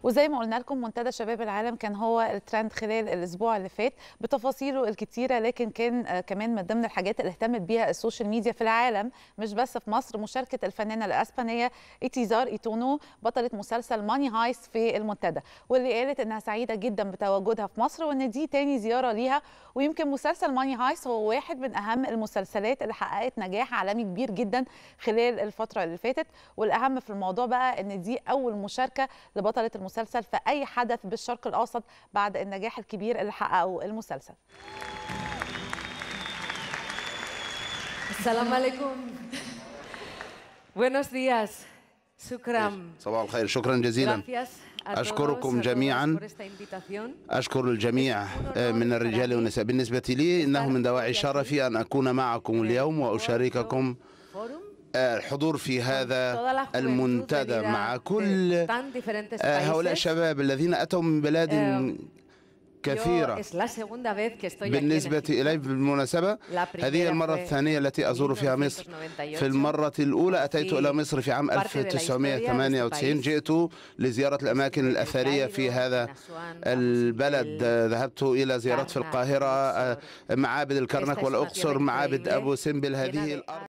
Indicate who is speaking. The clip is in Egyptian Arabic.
Speaker 1: وزي ما قلنا لكم منتدى شباب العالم كان هو الترند خلال الاسبوع اللي فات بتفاصيله الكتيره لكن كان آه، كمان من ضمن الحاجات اللي اهتمت بيها السوشيال ميديا في العالم مش بس في مصر مشاركه الفنانه الاسبانيه ايتيزار ايتونو بطله مسلسل ماني هايست في المنتدى واللي قالت انها سعيده جدا بتواجدها في مصر وان دي تاني زياره ليها ويمكن مسلسل ماني هايست هو واحد من اهم المسلسلات اللي حققت نجاح عالمي كبير جدا خلال الفتره اللي فاتت والاهم في الموضوع بقى ان دي اول مشاركه لبطله المسلسل في اي حدث بالشرق الاوسط بعد النجاح الكبير اللي حققه المسلسل
Speaker 2: السلام عليكم Buenos días. شكرا
Speaker 3: صباح الخير شكرا جزيلا
Speaker 2: Gracias a
Speaker 3: أشكركم
Speaker 2: todos, a todas
Speaker 3: جميعاً.
Speaker 2: por esta invitación.
Speaker 3: أشكر الجميع آه، من الرجال والنساء بالنسبة لي إنه من دواعي الشرف أن أكون معكم اليوم وأشارككم
Speaker 2: Fórum.
Speaker 3: آه، الحضور في
Speaker 2: toda
Speaker 3: هذا
Speaker 2: la juventud
Speaker 3: المنتدى
Speaker 2: venida
Speaker 3: مع
Speaker 2: de
Speaker 3: كل
Speaker 2: tan diferentes
Speaker 3: آه، هؤلاء
Speaker 2: países.
Speaker 3: الشباب الذين أتوا من بلاد
Speaker 2: Yo
Speaker 3: كثيرة
Speaker 2: es la segunda vez que estoy aquí en
Speaker 3: بالنسبة
Speaker 2: Egipto.
Speaker 3: إلي بالمناسبة
Speaker 2: La primera
Speaker 3: هذه المرة
Speaker 2: fue
Speaker 3: الثانية التي أزور فيها مصر
Speaker 2: 1998.
Speaker 3: في المرة الأولى أتيت إلى مصر في عام
Speaker 2: parte de la historia de
Speaker 3: 1998
Speaker 2: este país.
Speaker 3: جئت لزيارة الأماكن
Speaker 2: في
Speaker 3: الأثرية في
Speaker 2: الكايرو،
Speaker 3: هذا
Speaker 2: في أسوان،
Speaker 3: البلد
Speaker 2: في
Speaker 3: ذهبت إلى زيارات في
Speaker 2: كرنك،
Speaker 3: القاهرة
Speaker 2: الأقصر.
Speaker 3: معابد الكرنك
Speaker 2: Esta es una
Speaker 3: والأقصر
Speaker 2: tierra
Speaker 3: معابد
Speaker 2: increíble,
Speaker 3: أبو سمبل
Speaker 2: llena
Speaker 3: هذه
Speaker 2: de
Speaker 3: الأرض